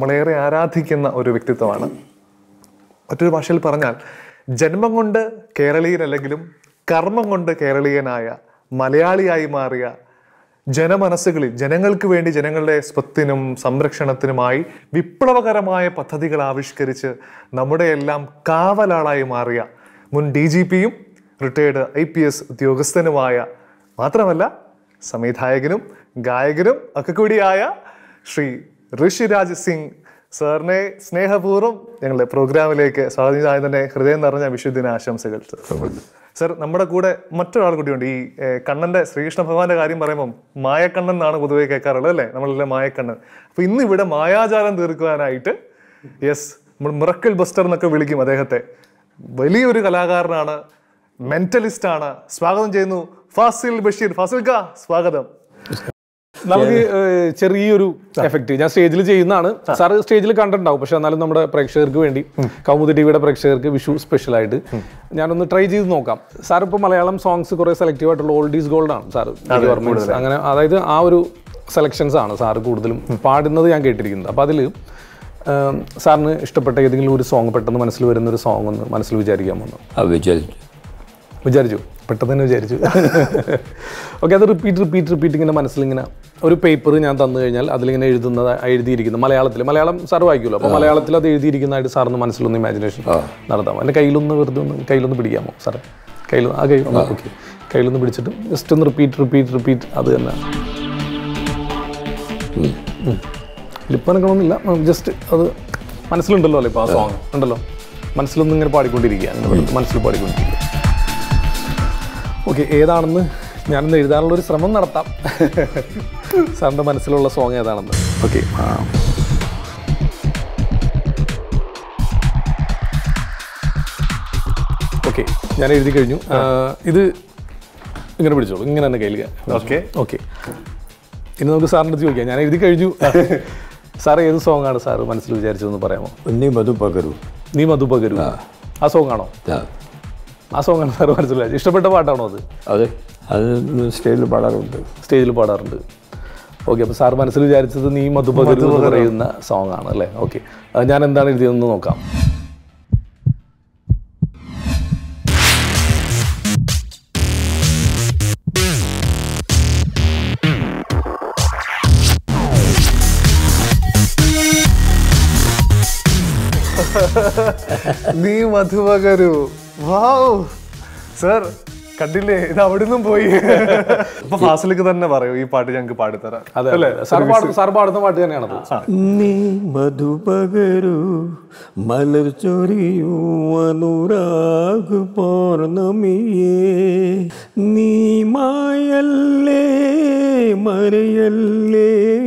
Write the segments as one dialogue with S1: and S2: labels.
S1: നമ്മളേറെ ആരാധിക്കുന്ന ഒരു വ്യക്തിത്വമാണ് മറ്റൊരു ഭാഷയിൽ പറഞ്ഞാൽ ജന്മം കൊണ്ട് കേരളീയനല്ലെങ്കിലും കർമ്മം കൊണ്ട് കേരളീയനായ മലയാളിയായി മാറിയ ജനമനസ്സുകളിൽ ജനങ്ങൾക്ക് വേണ്ടി ജനങ്ങളുടെ സ്വത്തിനും സംരക്ഷണത്തിനുമായി വിപ്ലവകരമായ പദ്ധതികൾ ആവിഷ്കരിച്ച് നമ്മുടെ എല്ലാം കാവലാളായി മാറിയ മുൻ ഡി ജി പിയും റിട്ടയേർഡ് ഐ പി എസ് ഉദ്യോഗസ്ഥനുമായ മാത്രമല്ല സംവിധായകനും ഗായകനും ഒക്കെ കൂടിയായ ശ്രീ ഋഷിരാജ് സിംഗ് സാറിനെ സ്നേഹപൂർവ്വം ഞങ്ങളുടെ പ്രോഗ്രാമിലേക്ക് സ്വാഗതം ചെയ്താൽ തന്നെ ഹൃദയം നിറഞ്ഞ വിശുദ്ധിന ആശംസകൾ സർ നമ്മുടെ കൂടെ മറ്റൊരാൾ കൂടിയുണ്ട് ഈ ഏഹ്, കണ്ണന്റെ ശ്രീകൃഷ്ണ ഭഗവാന്റെ കാര്യം പറയുമ്പോൾ മായക്കണ്ണൻ എന്നാണ് പൊതുവെ കേൾക്കാറുള്ളത് അല്ലേ നമ്മളെല്ലാം മായക്കണ്ണൻ അപ്പൊ ഇന്ന് ഇവിടെ മായാജാലം തീർക്കുവാനായിട്ട് യെസ് നമ്മൾ മിറക്കിൾ ബസ്റ്റർ എന്നൊക്കെ വിളിക്കും അദ്ദേഹത്തെ വലിയൊരു കലാകാരനാണ് മെന്റലിസ്റ്റ് ആണ് സ്വാഗതം ചെയ്യുന്നു ഫാസിൽ ബഷീർ ഫാസിൽ കാ സ്വാഗതം
S2: നമുക്ക് ഏഹ്, ചെറിയൊരു എഫക്റ്റ് ഞാൻ സ്റ്റേജിൽ ചെയ്യുന്നതാണ് സാറ് സ്റ്റേജിൽ കണ്ടിട്ടുണ്ടാവും പക്ഷെ എന്നാലും നമ്മുടെ പ്രേക്ഷകർക്ക് വേണ്ടി കൗമുദി ടിവിയുടെ പ്രേക്ഷകർക്ക് വിഷു സ്പെഷ്യൽ ആയിട്ട് ഞാനൊന്ന് ട്രൈ ചെയ്ത് നോക്കാം സാർ ഇപ്പോൾ മലയാളം സോങ്സ് കുറെ സെലക്റ്റീവ് ആയിട്ടുള്ള ഓൾഡ് ഈസ് ഗോൾഡ് ആണ് സാർ അങ്ങനെ അതായത് ആ ഒരു സെലക്ഷൻസ് ആണ് സാറ് കൂടുതലും പാടുന്നത് ഞാൻ കേട്ടിരിക്കുന്നത് അപ്പോൾ അതിൽ സാറിന് ഇഷ്ടപ്പെട്ട ഏതെങ്കിലും ഒരു സോങ് പെട്ടെന്ന് മനസ്സിൽ വരുന്ന ഒരു സോങ് ഒന്ന് മനസ്സിൽ വിചാരിക്കാൻ വന്നു
S3: ആ വിചാരിച്ചു
S2: വിചാരിച്ചു പെട്ടെന്ന് തന്നെ വിചാരിച്ചു ഓക്കെ അത് റിപ്പീറ്റ് റിപ്പീറ്റ് റിപ്പീറ്റ് ഇങ്ങനെ മനസ്സിലിങ്ങനെ ഒരു പേപ്പർ ഞാൻ തന്നു കഴിഞ്ഞാൽ അതിലിങ്ങനെ എഴുതുന്നത് എഴുതിയിരിക്കുന്നു മലയാളത്തിൽ മലയാളം സാർ വായിക്കുമല്ലോ അപ്പോൾ മലയാളത്തിൽ അത് എഴുതിയിരിക്കുന്നതായിട്ട് സാറിന് മനസ്സിലൊന്ന് ഇമാജിനേഷൻ നടത്താമോ എൻ്റെ കയ്യിലൊന്ന് വെറുതെ ഒന്ന് കയ്യിലൊന്ന് പിടിക്കാമോ സാറേ കയ്യിൽ ആ കൈ ഓക്കെ കയ്യിലൊന്ന് പിടിച്ചിട്ട് ജസ്റ്റ് ഒന്ന് റിപ്പീറ്റ് റിപ്പീറ്റ് റിപ്പീറ്റ് അത് തന്നെ ലിപ്പനക്കണമെന്നില്ല ജസ്റ്റ് അത് മനസ്സിലുണ്ടല്ലോ അല്ലേ ഇപ്പോൾ ആ സോങ് ഉണ്ടല്ലോ മനസ്സിലൊന്നും ഇങ്ങനെ പാടിക്കൊണ്ടിരിക്കുക അങ്ങനെ വെറുതെ മനസ്സിൽ പാടിക്കൊണ്ടിരിക്കുക ഓക്കെ ഏതാണെന്ന് ഞാനൊന്ന് എഴുതാനുള്ള ഒരു ശ്രമം നടത്താം സാറിൻ്റെ മനസ്സിലുള്ള സോങ് ഏതാണെന്ന് ഓക്കെ ഓക്കെ ഞാൻ എഴുതി കഴിഞ്ഞു ആ, ഇത് ഇങ്ങനെ പിടിച്ചോളൂ ഇങ്ങനെ തന്നെ കയ്യിൽ
S1: ഓക്കെ
S2: ഓക്കെ ഇനി നമുക്ക് സാറിൻ്റെ അടുത്ത് ചോദിക്കാം ഞാൻ എഴുതി കഴിഞ്ഞു സാർ ഏത് സോങ് ആണ് സാർ മനസ്സിൽ വിചാരിച്ചതെന്ന് പറയാമോ
S3: ഒന്നേ മധു പകരൂ
S2: നീ മധു പകരു ആ സോങ് ആണോ
S3: ആ,
S2: ആ സോങ് ആണ് സാർ മനസ്സിൽ വിചാരിച്ചത് ഇഷ്ടപ്പെട്ട പാട്ടാണോ അത്
S3: അതെ അത് സ്റ്റേജിൽ പാടാറുണ്ട്
S2: സ്റ്റേജിൽ പാടാറുണ്ട് ഓക്കെ അപ്പോൾ സാർ മനസ്സിൽ വിചാരിച്ചത് നീ മധുപകരു എന്ന് പറയുന്ന സോങ് ആണ് അല്ലേ ഓക്കെ ഞാൻ എന്താണ് എഴുതിയതെന്ന് നോക്കാം
S1: നീ മധുവകരു വാവ് സർ കണ്ടില്ലേ ഇത് അവിടുന്നും പോയി അപ്പൊ ഫാസിലേക്ക് തന്നെ പറയൂ ഈ പാട്ട് ഞങ്ങൾക്ക് പാടിത്തരാം
S2: അതെ സാർ പാടുന്ന സാർ പാടുന്ന പാട്ട് തന്നെയാണത്
S3: നീ മധു പകരൂ മലർ ചൊരിയൂ അനുരാഗ് പൗർണമിയേ നീ മായല്ലേ മറയല്ലേ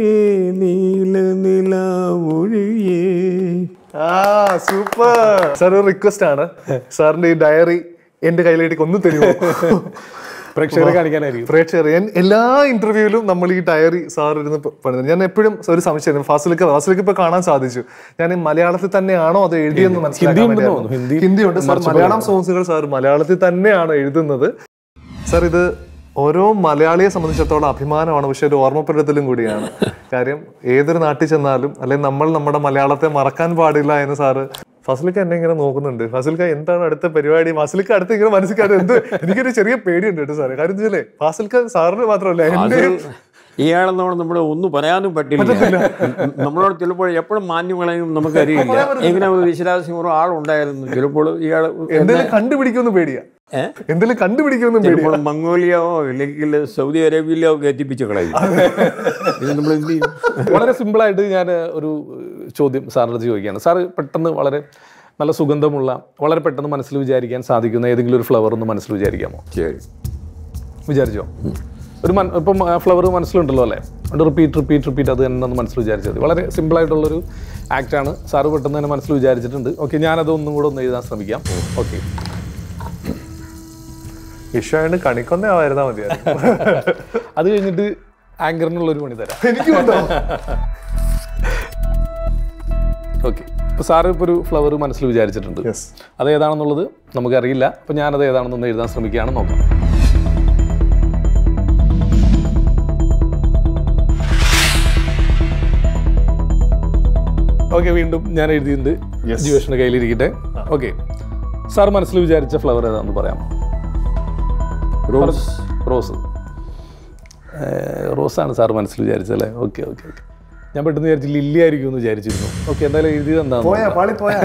S3: നീല നിലാവൊഴിയേ
S1: ആ സൂപ്പർ സാർ ഒരു റിക്വസ്റ്റ് ആണ് സാറിന്റെ ഈ ഡയറി എന്റെ കയ്യിലേക്ക് ഒന്ന് തരുമോ
S2: പ്രേക്ഷകരെ കാണിക്കാനായിരിക്കും
S1: പ്രേക്ഷകർ ഞാൻ എല്ലാ ഇന്റർവ്യൂവിലും നമ്മൾ ഈ ഡയറി സാർ ഇരുന്ന് പ- പണിത് ഞാൻ എപ്പോഴും ഒരു സംശയം ഫാസിലേക്ക് ഫാസിലേക്ക് ഇപ്പൊ കാണാൻ സാധിച്ചു ഞാൻ ഈ മലയാളത്തിൽ തന്നെയാണോ അത് എഴുതിയെന്ന് മനസ്സിലാക്കാൻ
S2: ഹിന്ദി ഉണ്ടെന്ന്
S1: വേണ്ടിയായിരുന്നു.
S2: തോന്നുന്നു. ഹിന്ദി
S1: ഹിന്ദി ഉണ്ട് സാർ മലയാളം സോങ്സുകൾ സാർ മലയാളത്തിൽ തന്നെയാണ് എഴുതുന്നത് സാർ ഇത് ഓരോ മലയാളിയെ സംബന്ധിച്ചിടത്തോളം അഭിമാനമാണ് പക്ഷെ ഒരു ഓർമ്മപ്പെടുത്തലും കൂടിയാണ് കാര്യം ഏതൊരു നാട്ടിൽ ചെന്നാലും അല്ലെങ്കിൽ നമ്മൾ നമ്മുടെ മലയാളത്തെ മറക്കാൻ പാടില്ല എന്ന് സാറ് ഫസലിക്ക എന്നെ ഇങ്ങനെ നോക്കുന്നുണ്ട് ഫസലിക്ക എന്താണ് അടുത്ത പരിപാടി ഫസലിക്ക അടുത്ത് ഇങ്ങനെ മനസ്സിലാക്കാൻ എന്ത് എനിക്കൊരു ചെറിയ പേടിയുണ്ട് കേട്ടോ സാറേ കാര്യം വെച്ചാലേ ഫാസിൽക്ക സാറിന് മാത്രമല്ല
S3: അത്
S1: എന്റെ
S3: ഇയാളെന്നോട് നമ്മൾ ഒന്നും പറയാനും പറ്റില്ല നമ്മളോട് ചിലപ്പോൾ എപ്പോഴും മാന്യങ്ങളെയും നമുക്കറിയില്ല എങ്ങനെ ഒരു വിശ്വാസം ആളുണ്ടായിരുന്നു ചിലപ്പോൾ ഇയാൾ
S1: എന്തെങ്കിലും കണ്ടുപിടിക്കുമെന്ന് പേടിയാ
S3: ഏ?
S1: എന്തെങ്കിലും കണ്ടുപിടിക്കുമെന്ന് പേടിയാ
S3: ചിലപ്പോൾ മംഗോളിയോ അല്ലെങ്കിൽ സൗദി അറേബ്യയിലോ ഒക്കെ എത്തിപ്പിച്ച് കളയും ഇത് നമ്മൾ എന്ത് ചെയ്യും
S2: വളരെ സിമ്പിളായിട്ട് ഞാൻ ഒരു ചോദ്യം സാറിൻ്റെ അടുത്ത് ചോദിക്കുകയാണ് സാർ പെട്ടെന്ന് വളരെ നല്ല സുഗന്ധമുള്ള വളരെ പെട്ടെന്ന് മനസ്സിൽ വിചാരിക്കാൻ സാധിക്കുന്ന ഏതെങ്കിലും ഒരു ഫ്ലവർ ഒന്ന് മനസ്സിൽ വിചാരിക്കാമോ
S3: ശരി
S2: വിചാരിച്ചോ ഒരു മൻ ഇപ്പം ഫ്ലവർ മനസ്സിലുണ്ടല്ലോ അല്ലേ അതുകൊണ്ട് റിപ്പീറ്റ് റിപ്പീറ്റ് റിപ്പീറ്റ് അത് തന്നെ ഒന്ന് മനസ്സിൽ വിചാരിച്ചത് വളരെ സിമ്പിൾ ആയിട്ടുള്ളൊരു ആക്റ്റാണ് സാറ് പെട്ടെന്ന് തന്നെ മനസ്സിൽ വിചാരിച്ചിട്ടുണ്ട് ഓക്കെ ഞാനത് ഒന്നും കൂടെ ഒന്ന് എഴുതാൻ ശ്രമിക്കാം ഓക്കെ
S1: വിഷയമാണ് കണിക്കൊന്നേ ആയിരുന്നാ മതിയായിരുന്നു
S2: അത് കഴിഞ്ഞിട്ട് ആങ്കറിനുള്ളൊരു പണി തരാം
S1: എനിക്കുണ്ടോ
S2: ഓക്കെ ഇപ്പോൾ സാറ് ഇപ്പോൾ ഒരു ഫ്ലവർ മനസ്സിൽ വിചാരിച്ചിട്ടുണ്ട്
S1: യെസ്
S2: അത് ഏതാണെന്നുള്ളത് നമുക്കറിയില്ല അപ്പോൾ ഞാനത് ഏതാണെന്നൊന്ന് എഴുതാൻ ശ്രമിക്കുകയാണ് നോക്കാം ഓക്കെ വീണ്ടും ഞാൻ എഴുതിയിട്ടുണ്ട് ജീവേഷിന്റെ കയ്യിലിരിക്കട്ടെ ഓക്കെ സാർ മനസ്സിൽ വിചാരിച്ച ഫ്ലവർ ഏതാന്ന് പറയാം
S3: റോസ്
S2: റോസ് റോസാണ് സാർ മനസ്സിൽ വിചാരിച്ചല്ലേ ഓക്കെ ഓക്കെ ഓക്കെ ഞാൻ പെട്ടെന്ന് വിചാരിച്ചു ലില്ലി ആയിരിക്കും എന്ന് വിചാരിച്ചിരുന്നു ഓക്കെ എന്തായാലും എഴുതിയത് എന്താണ്
S1: പോയാ പാളി പോയാ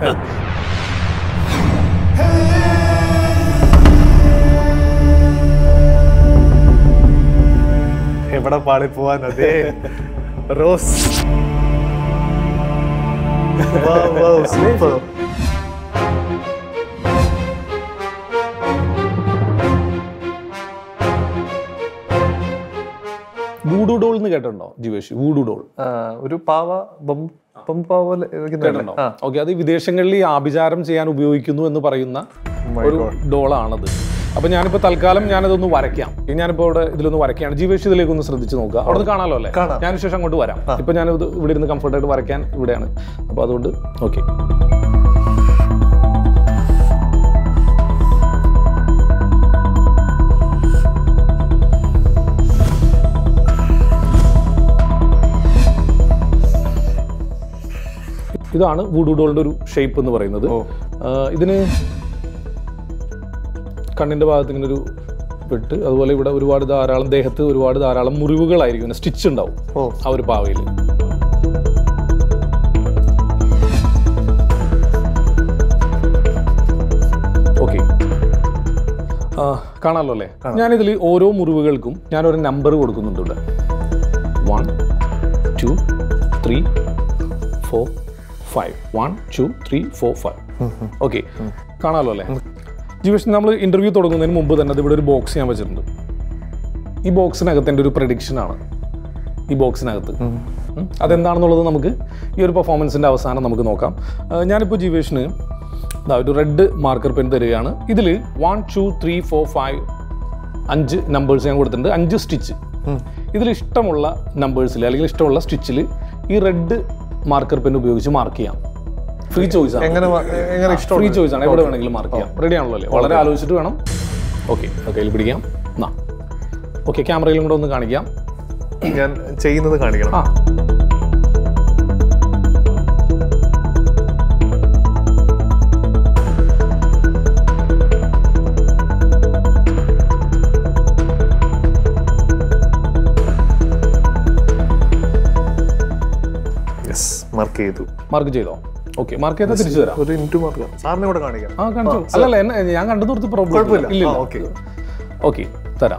S1: എവിടെ പാളി പോവാൻ അതെ Rose Wow, wow, super.
S2: Voodoo doll എന്ന് കേട്ടിട്ടുണ്ടോ ജീവേഷ് വൂഡു ഡോൾ
S1: ആ, ഒരു പാവ ബം- ബംപാവ പോലെ ഇരിക്കുന്നതല്ലേ?
S2: കേട്ടിട്ടുണ്ടോ
S1: ആ,
S2: ഓക്കെ അത് വിദേശങ്ങളിൽ ഈ ആഭിചാരം ചെയ്യാൻ ഉപയോഗിക്കുന്നു എന്ന് പറയുന്ന ഒരു ഡോളാണത് അപ്പൊ ഞാനിപ്പോ തൽക്കാലം ഞാനതൊന്ന് വരയ്ക്കാം ഇനി ഞാനിപ്പോ ഇവിടെ ഇതിലൊന്ന് വരയ്ക്കുകയാണ് ജീവേഷ് ഇതിലേക്ക് ഒന്ന് ശ്രദ്ധിച്ച് നോക്കുക അവിടെ നിന്ന് കാണാലോ അല്ലേ
S1: കാണാം.
S2: ഞാൻ ശേഷം അങ്ങോട്ട് വരാം ഇപ്പൊ ഞാൻ ഇത് ഇവിടെ ഇരുന്ന് കംഫർട്ടായിട്ട് വരയ്ക്കാൻ ഇവിടെയാണ് അപ്പൊ അതുകൊണ്ട് ഓക്കെ ഇതാണ് വൂഡു ഡോളിന്റെ ഒരു ഷേപ്പ് എന്ന് പറയുന്നത് ആ, ഇതിന് കണ്ണിന്റെ ഭാഗത്ത് ഇങ്ങനെ ഒരു വെട്ട് അതുപോലെ ഇവിടെ ഒരുപാട് ധാരാളം ദേഹത്ത് ഒരുപാട് ധാരാളം മുറിവുകളായിരിക്കും സ്റ്റിച്ച് ഉണ്ടാവും
S1: ഓ.
S2: ആ ഒരു പാവയിൽ ഓക്കെ കാണാമല്ലോ അല്ലേ ഞാനിതിൽ ഓരോ മുറിവുകൾക്കും ഞാൻ ഒരു നമ്പർ കൊടുക്കുന്നുണ്ട് ഇവിടെ one two three four five one two three four five okay കാണാമല്ലോ അല്ലേ ജീവൻ നമ്മൾ ഇന്റർവ്യൂ തുടങ്ങുന്നതിന് മുമ്പ് തന്നെ അത് ഇവിടെ ഒരു ബോക്സ് ഞാൻ വെച്ചിട്ടുണ്ട് ഈ ബോക്സിനകത്ത് എൻ്റെ ഒരു പ്രഡിക്ഷൻ ആണ് ഈ ബോക്സിനകത്ത് ഉം. അതെന്താണെന്നുള്ളത് നമുക്ക് ഈ ഒരു പെർഫോമൻസിൻ്റെ അവസാനം നമുക്ക് നോക്കാം ആ, ഞാനിപ്പോൾ ജീവേഷിന് ഇതാ ഒരു റെഡ് മാർക്കർ പെൻ തരികയാണ് ഇതിൽ one two three four five അഞ്ച് നമ്പേഴ്സ് ഞാൻ കൊടുത്തിട്ടുണ്ട് അഞ്ച് സ്റ്റിച്ച് ഇതിൽ ഇഷ്ടമുള്ള നമ്പേഴ്സിൽ അല്ലെങ്കിൽ ഇഷ്ടമുള്ള സ്റ്റിച്ചിൽ ഈ റെഡ് മാർക്കർ പെൻ ഉപയോഗിച്ച് മാർക്ക് ചെയ്യാം ഫ്രീ ചോയ്സ് ആണ്
S1: എങ്ങനെ മാ- എങ്ങനെ ഇഷ്ടം
S2: ഫ്രീ ചോയ്സ് ആണ് എവിടെ വേണമെങ്കിലും മാർക്ക് ചെയ്യാം റെഡി ആണല്ലോ അല്ലേ വളരെ ആലോചിച്ചിട്ട് വേണം ഓക്കെ കയ്യിൽ പിടിക്കാം എന്നാ ഓക്കെ ക്യാമറയിലും കൂടെ ഒന്ന് കാണിക്കാം
S1: ഞാൻ ചെയ്യുന്നത് കാണിക്കണം
S2: ആ
S1: യെസ് മാർക്ക് ചെയ്തു
S2: മാർക്ക് ചെയ്തോ ഓക്കെ മാർക്ക് ചെയ്താൽ തിരിച്ചു തരാം
S1: ഒരു ഇൻറ്റു മാർക്ക് സാറിനെ കൂടെ കാണിക്കാം
S2: ആ കാണിച്ചു അല്ലല്ല എന്നെ ഞാൻ കണ്ടു നിർത്തി പ്രോബ്ലം
S1: കുഴപ്പമില്ല.
S2: ഇല്ല
S1: ആ, okay.
S2: ഓക്കെ തരാം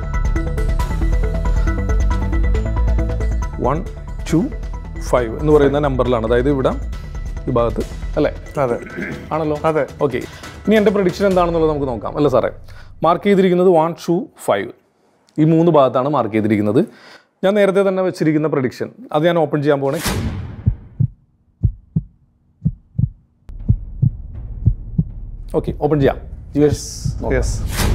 S2: വൺ ടു ഫൈവ് എന്ന് പറയുന്ന നമ്പറിലാണ് അതായത് ഇവിടെ ഈ ഭാഗത്ത് അല്ലേ
S1: അതെ
S2: ആണല്ലോ
S1: അതെ
S2: ഓക്കെ ഇനി എൻ്റെ പ്രഡിക്ഷൻ എന്താണെന്നുള്ളത് നമുക്ക് നോക്കാം അല്ല സാറേ മാർക്ക് ചെയ്തിരിക്കുന്നത് വൺ ടു ഫൈവ് ഈ മൂന്ന് ഭാഗത്താണ് മാർക്ക് ചെയ്തിരിക്കുന്നത് ഞാൻ നേരത്തെ തന്നെ വെച്ചിരിക്കുന്ന പ്രഡിക്ഷൻ അത് ഞാൻ ഓപ്പൺ ചെയ്യാൻ പോണേ ഓക്കെ ഓപ്പൺ ചെയ്യാം ജിവേഷ്
S1: യെസ്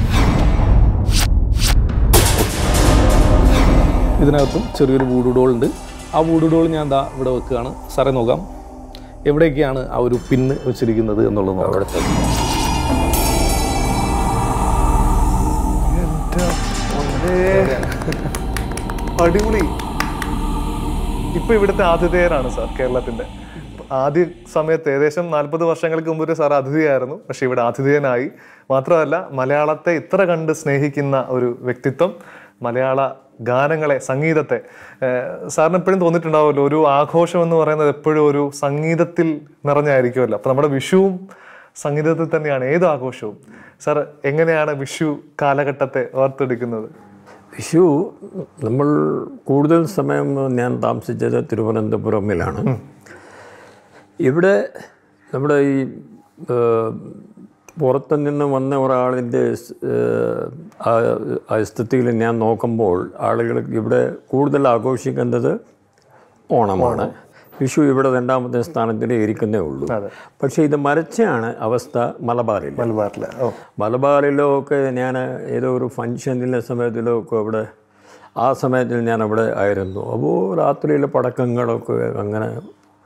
S2: ഇതിനകത്തും ചെറിയൊരു വൂഡുഡോൾ ഉണ്ട് ആ വൂഡുഡോൾ ഞാൻ എന്താ ഇവിടെ വെക്കുകയാണ് സാറേ നോക്കാം എവിടേക്കാണ് ആ ഒരു പിന്ന് വെച്ചിരിക്കുന്നത് എന്നുള്ളത് നോക്കാം
S3: അവിടുത്തെ
S1: അടിപൊളി ഇപ്പൊ ഇവിടുത്തെ ആതിഥേയരാണ് സാർ കേരളത്തിന്റെ ആദ്യ സമയത്ത് ഏകദേശം നാൽപ്പത് വർഷങ്ങൾക്ക് മുമ്പ് ഒരു സാർ അതിഥിയായിരുന്നു പക്ഷെ ഇവിടെ ആതിഥേയനായി മാത്രമല്ല മലയാളത്തെ ഇത്ര കണ്ട് സ്നേഹിക്കുന്ന ഒരു വ്യക്തിത്വം മലയാള ഗാനങ്ങളെ സംഗീതത്തെ ഏഹ് സാറിന് എപ്പോഴും തോന്നിയിട്ടുണ്ടാവുമല്ലോ ഒരു ആഘോഷം എന്ന് പറയുന്നത് എപ്പോഴും ഒരു സംഗീതത്തിൽ നിറഞ്ഞായിരിക്കുമല്ലോ അപ്പൊ നമ്മുടെ വിഷുവും സംഗീതത്തിൽ തന്നെയാണ് ഏത് ആഘോഷവും സാർ എങ്ങനെയാണ് വിഷു കാലഘട്ടത്തെ ഓർത്തെടുക്കുന്നത്
S3: വിഷു നമ്മൾ കൂടുതൽ സമയം ഞാൻ താമസിച്ചത് തിരുവനന്തപുരമിലാണ് ഇവിടെ നമ്മുടെ ഈ ഏഹ്, പുറത്തു നിന്ന് വന്ന ഒരാളിൻ്റെ സ്- ഏഹ്, ആ- ആ സ്ഥിതിയിൽ ഞാൻ നോക്കുമ്പോൾ ആളുകൾ ഇവിടെ കൂടുതൽ ആഘോഷിക്കുന്നത് ഓണമാണ് വിഷു ഇവിടെ രണ്ടാമത്തെ സ്ഥാനത്തിൽ ഇരിക്കുന്നേ ഉള്ളൂ പക്ഷേ ഇത് മറിച്ചാണ് അവസ്ഥ മലബാറിൽ
S1: മലബാറിലെ ഓ
S3: മലബാറിലോ ഒക്കെ ഞാൻ ഏതോ ഒരു ഫങ്ഷനിലെ സമയത്തിലോ ഒക്കെ അവിടെ ആ സമയത്തിൽ ഞാൻ അവിടെ ആയിരുന്നു അപ്പോൾ രാത്രിയിലെ പടക്കങ്ങളൊക്കെ അങ്ങനെ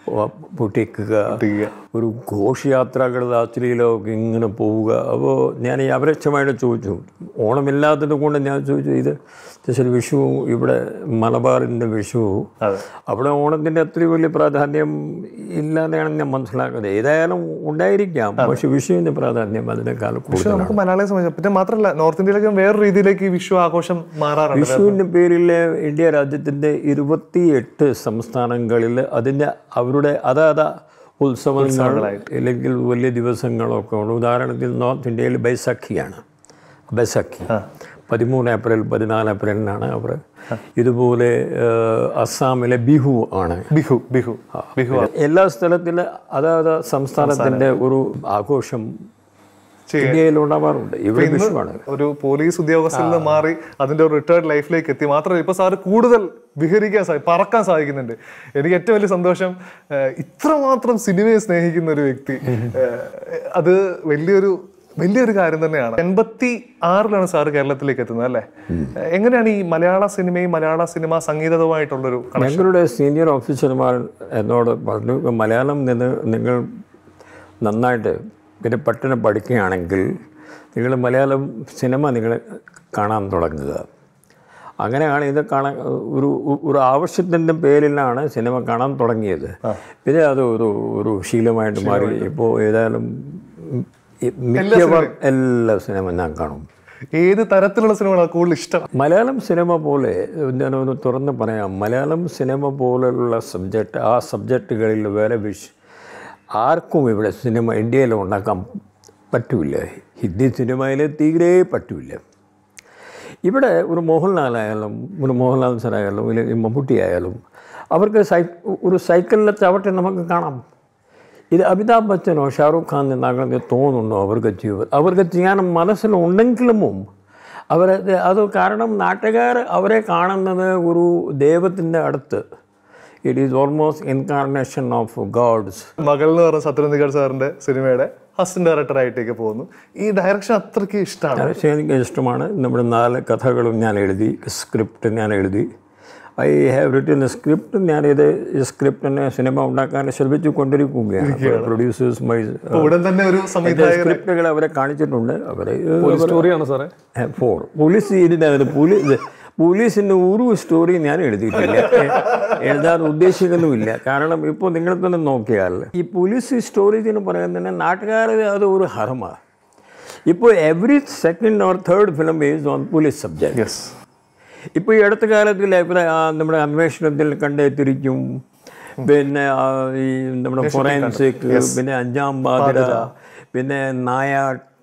S3: പൊട്ടിക്കുക
S1: പൊട്ടിക്കുക.
S3: ഒരു ഘോഷയാത്രകൾ രാത്രിയിലൊക്കെ ഇങ്ങനെ പോവുക അപ്പോൾ ഞാൻ ഈ അപരക്ഷമായിട്ട് ചോദിച്ചു ഓണമില്ലാത്തത് കൊണ്ട് ഞാൻ ചോദിച്ചു ഇത് സ്പെഷ്യൽ വിഷു ഇവിടെ മലബാറിൻ്റെ വിഷു
S1: അതെ.
S3: അവിടെ ഓണത്തിൻ്റെ അത്രയും വലിയ പ്രാധാന്യം ഇല്ലാതെയാണ് ഞാൻ മനസ്സിലാക്കുന്നത് ഏതായാലും ഉണ്ടായിരിക്കാം പക്ഷെ വിഷുവിൻ്റെ പ്രാധാന്യം അതിനേക്കാൾ
S1: പക്ഷെ
S3: കൂടുതലാണ്
S1: നമുക്ക് മലയാളിയെ സംബന്ധിച്ച് പിന്നെ മാത്രമല്ല നോർത്ത് ഇന്ത്യയിലേക്ക് വേറൊരു രീതിയിലേക്ക് ഈ വിഷു ആഘോഷം മാറാറുണ്ട്
S3: വിഷുവിൻ്റെ പേരിൽ ഇന്ത്യ രാജ്യത്തിൻ്റെ ഇരുപത്തിയെട്ട് സംസ്ഥാനങ്ങളിൽ അതിൻ്റെ അവരുടെ അതാത് ഉത്സവങ്ങൾ അല്ലെങ്കിൽ വലിയ ദിവസങ്ങളൊക്കെ ഉണ്ട് ഉദാഹരണത്തിൽ നോർത്ത് ഇന്ത്യയിൽ ബൈസാഖിയാണ് ബൈസാഖി പതിമൂന്ന് ഏപ്രിൽ പതിനാല് ഏപ്രിലിനാണ് അവർ ഇതുപോലെ ഏഹ്, അസ്സാമിലെ ബിഹു ആണ്
S1: ബിഹു ബിഹു ബിഹു
S3: എല്ലാ സ്ഥലത്തിലെ അതാത് സംസ്ഥാനത്തിൻ്റെ ഒരു ആഘോഷം
S1: ചെയ്യാൻ.
S3: ഇന്ത്യയിൽ ഉണ്ടാവാറുണ്ട് ഇവിടെ വിഷുവാണ്
S1: ഒരു പോലീസ് ഉദ്യോഗസ്ഥരിൽ നിന്ന് മാറി അതിന്റെ ഒരു റിട്ടയർഡ് ലൈഫിലേക്ക് എത്തി മാത്രമല്ല ഇപ്പൊ സാറ് കൂടുതൽ വിഹരിക്കാൻ സാധി പറക്കാൻ സാധിക്കുന്നുണ്ട് എനിക്ക് ഏറ്റവും വലിയ സന്തോഷം ഏഹ്, ഇത്രമാത്രം സിനിമയെ സ്നേഹിക്കുന്ന ഒരു വ്യക്തി ഏഹ്, അത് വലിയൊരു വലിയൊരു കാര്യം തന്നെയാണ് എൺപത്തി ആറിലാണ് സാറ് കേരളത്തിലേക്ക് എത്തുന്നത് അല്ലേ എങ്ങനെയാണ് ഈ മലയാള സിനിമയും മലയാള സിനിമ സംഗീതവുമായിട്ടുള്ളൊരു കണക്ഷൻ
S3: ഞങ്ങളുടെ സീനിയർ ഓഫീസർമാർ എന്നോട് പറഞ്ഞു മലയാളം നിന്ന് നിങ്ങൾ നന്നായിട്ട് പിന്നെ പെട്ടെന്ന് പഠിക്കുകയാണെങ്കിൽ നിങ്ങൾ മലയാളം സിനിമ നിങ്ങൾ കാണാൻ തുടങ്ങുക അങ്ങനെയാണ് ഇത് കാണാൻ ഒരു ഒരു ആവശ്യത്തിൻ്റെ പേരിലാണ് സിനിമ കാണാൻ തുടങ്ങിയത് പിന്നെ അത് ഒരു ഒരു ശീലമായിട്ട് മാറി ഇപ്പോൾ ഏതായാലും മിക്കവർ എല്ലാ സിനിമ ഞാൻ കാണും
S1: ഏത് തരത്തിലുള്ള സിനിമകളാണ് കൂടുതൽ ഇഷ്ടം
S3: മലയാളം സിനിമ പോലെ ഞാനൊന്ന് തുറന്ന് പറയാം മലയാളം സിനിമ പോലുള്ള സബ്ജക്റ്റ് ആ സബ്ജക്റ്റുകളിൽ വേറെ വിഷ് ആർക്കും ഇവിടെ സിനിമ ഇന്ത്യയിൽ ഉണ്ടാക്കാൻ പറ്റില്ല ഹിന്ദി സിനിമയിൽ തീരെ പറ്റില്ല ഇവിടെ ഒരു മോഹൻലാലായാലും ഒരു മോഹൻലാൽ സാറായാലും അല്ലെങ്കിൽ മമ്മൂട്ടി ആയാലും അവർക്ക് സൈ ഒരു സൈക്കിളിലെ ചവിട്ടി നമുക്ക് കാണാം ഇത് അമിതാഭ് ബച്ചനോ ഷാറൂഖ് ഖാൻ എന്നാകണമെന്ന് തോന്നുന്നു അവർക്ക് ചെയ്യുക അവർക്ക് ചെയ്യാൻ മനസ്സിലുണ്ടെങ്കിലും അവർ അത് കാരണം നാട്ടുകാർ അവരെ കാണുന്നത് ഒരു ദൈവത്തിൻ്റെ അടുത്ത് it is almost incarnation of gods
S1: മകൾ എന്ന് പറഞ്ഞ സത്യനന്ദിഗഡ് സാറിന്റെ സിനിമയുടെ അസിസ്റ്റന്റ് ഡയറക്ടർ ആയിട്ടേക്ക് പോകുന്നു ഈ ഡയറക്ഷൻ അത്രയ്ക്ക് ഇഷ്ടമാണ്
S3: പക്ഷേ എനിക്ക് ഇഷ്ടമാണ് നമ്മുടെ നാല് കഥകളും ഞാൻ എഴുതി സ്ക്രിപ്റ്റ് ഞാൻ എഴുതി ഐ ഹാവ് റിട്ടൺ സ്ക്രിപ്റ്റ് ഞാനിത് ഈ സ്ക്രിപ്റ്റിനെ സിനിമ ഉണ്ടാക്കാൻ ശ്രമിച്ചു കൊണ്ടിരിക്കുകയാണ് പ്രൊഡ്യൂസേഴ്സ് മൈ
S1: അപ്പൊ ഉടൻ തന്നെ ഒരു സംവിധായകൻ
S3: സ്ക്രിപ്റ്റുകൾ അവരെ കാണിച്ചിട്ടുണ്ട് അവരെ
S2: സ്റ്റോറിയാണ് സാറേ
S3: ഫോർ പോലീസ് ഇതിനകത്ത് പോലീസ് പോലീസിൻ്റെ ഒരു സ്റ്റോറി ഞാൻ എഴുതിയിട്ടില്ല എ- എഴുതാൻ ഉദ്ദേശിക്കുന്നുമില്ല കാരണം ഇപ്പോൾ നിങ്ങൾ തന്നെ നോക്കിയാൽ ഈ പോലീസ് സ്റ്റോറീസ് എന്ന് പറയുന്നതിന് നാട്ടുകാർ അത് ഒരു ഹരമാണ് ഇപ്പോൾ every second or third film is on police subject
S1: yes
S3: ഇപ്പോൾ ഈ അടുത്ത കാലത്തിൽ ഇവിടെ ആ നമ്മുടെ അന്വേഷണത്തിൽ കണ്ടെത്തിരിക്കും പിന്നെ ആ ഈ നമ്മുടെ ഫോറൻസിക് പിന്നെ അഞ്ചാം പാതിര പിന്നെ നായാ